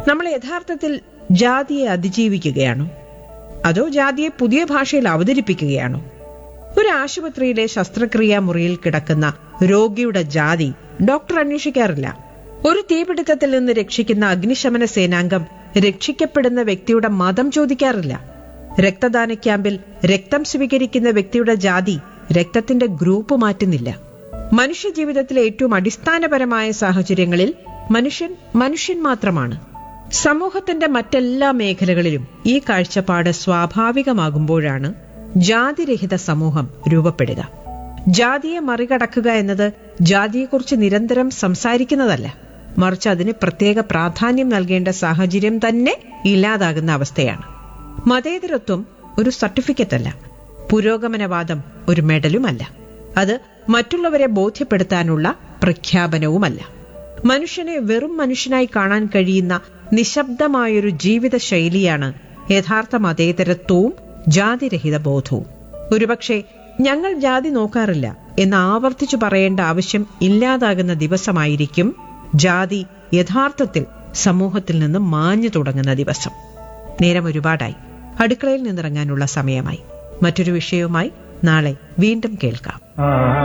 നമ്മൾ യഥാർത്ഥത്തിൽ ജാതിയെ അതിജീവിക്കുകയാണോ അതോ ജാതിയെ പുതിയ ഭാഷയിൽ അവതരിപ്പിക്കുകയാണോ ഒരു ആശുപത്രിയിലെ ശസ്ത്രക്രിയാ മുറിയിൽ കിടക്കുന്ന രോഗിയുടെ ജാതി ഡോക്ടർ അന്വേഷിക്കാറില്ല ഒരു തീപിടുത്തത്തിൽ നിന്ന് രക്ഷിക്കുന്ന അഗ്നിശമന സേനാംഗം രക്ഷിക്കപ്പെടുന്ന വ്യക്തിയുടെ മതം ചോദിക്കാറില്ല രക്തദാന ക്യാമ്പിൽ രക്തം സ്വീകരിക്കുന്ന വ്യക്തിയുടെ ജാതി രക്തത്തിന്റെ ഗ്രൂപ്പ് മാറ്റുന്നില്ല മനുഷ്യ ജീവിതത്തിലെ ഏറ്റവും അടിസ്ഥാനപരമായ സാഹചര്യങ്ങളിൽ മനുഷ്യൻ മനുഷ്യൻ മാത്രമാണ് സമൂഹത്തിന്റെ മറ്റെല്ലാ മേഖലകളിലും ഈ കാഴ്ചപ്പാട് സ്വാഭാവികമാകുമ്പോഴാണ് ജാതിരഹിത സമൂഹം രൂപപ്പെടുക ജാതിയെ മറികടക്കുക എന്നത് ജാതിയെക്കുറിച്ച് നിരന്തരം സംസാരിക്കുന്നതല്ല മറിച്ച് അതിന് പ്രത്യേക പ്രാധാന്യം നൽകേണ്ട സാഹചര്യം തന്നെ ഇല്ലാതാകുന്ന അവസ്ഥയാണ് മതേതരത്വം ഒരു സർട്ടിഫിക്കറ്റ് അല്ല പുരോഗമനവാദം ഒരു മെഡലുമല്ല അത് മറ്റുള്ളവരെ ബോധ്യപ്പെടുത്താനുള്ള പ്രഖ്യാപനവുമല്ല മനുഷ്യനെ വെറും മനുഷ്യനായി കാണാൻ കഴിയുന്ന നിശബ്ദമായൊരു ജീവിത ശൈലിയാണ് യഥാർത്ഥ മതേതരത്വവും ജാതിരഹിത ബോധവും ഒരുപക്ഷെ ഞങ്ങൾ ജാതി നോക്കാറില്ല എന്ന് ആവർത്തിച്ചു പറയേണ്ട ആവശ്യം ഇല്ലാതാകുന്ന ദിവസമായിരിക്കും ജാതി യഥാർത്ഥത്തിൽ സമൂഹത്തിൽ നിന്ന് മാഞ്ഞു തുടങ്ങുന്ന ദിവസം നേരം ഒരുപാടായി അടുക്കളയിൽ നിന്നിറങ്ങാനുള്ള സമയമായി മറ്റൊരു വിഷയവുമായി നാളെ വീണ്ടും കേൾക്കാം ആ